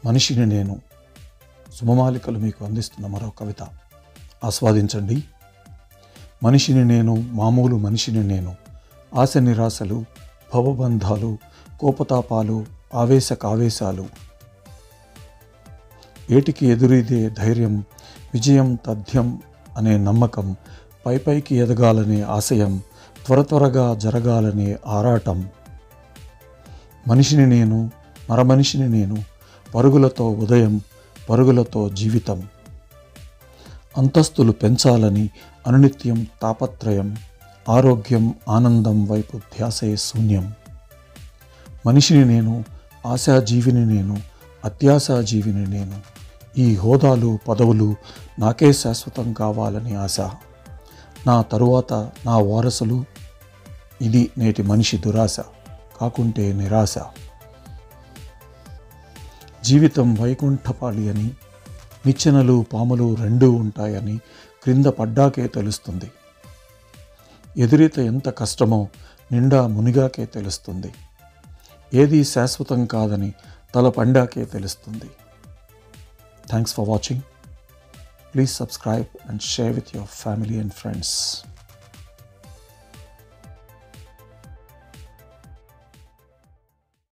మనిషిని నేను సుమమాలికలు మీకు అందిస్తున్న మరో కవిత ఆస్వాదించండి మనిషిని నేను మామూలు మనిషిని నేను ఆశ నిరాశలు భవబంధాలు కోపతాపాలు ఆవేశ కావేశాలు ఏటికి ఎదురీదే ధైర్యం విజయం తథ్యం అనే నమ్మకం పై పైకి ఎదగాలనే ఆశయం త్వర త్వరగా జరగాలనే ఆరాటం మనిషిని నేను మరమనిషిని నేను పరుగులతో ఉదయం పరుగులతో జీవితం అంతస్తులు పెంచాలని అనునిత్యం తాపత్రయం ఆరోగ్యం ఆనందం వైపు ధ్యాసే శూన్యం మనిషిని నేను ఆశాజీవిని నేను అత్యాశాజీవిని నేను ఈ హోదాలు పదవులు నాకే శాశ్వతం కావాలని ఆశ నా తరువాత నా వారసులు ఇది నేటి మనిషి దురాశ కాకుంటే నిరాశ జీవితం వైకుంఠపాళి అని నిచ్చెనలు పాములు రెండూ ఉంటాయని క్రింద పడ్డాకే తెలుస్తుంది ఎదురీత ఎంత కష్టమో నిండా మునిగాకే తెలుస్తుంది ఏది శాశ్వతం కాదని తల పండాకే తెలుస్తుంది thanks for watching please subscribe and share with your family and friends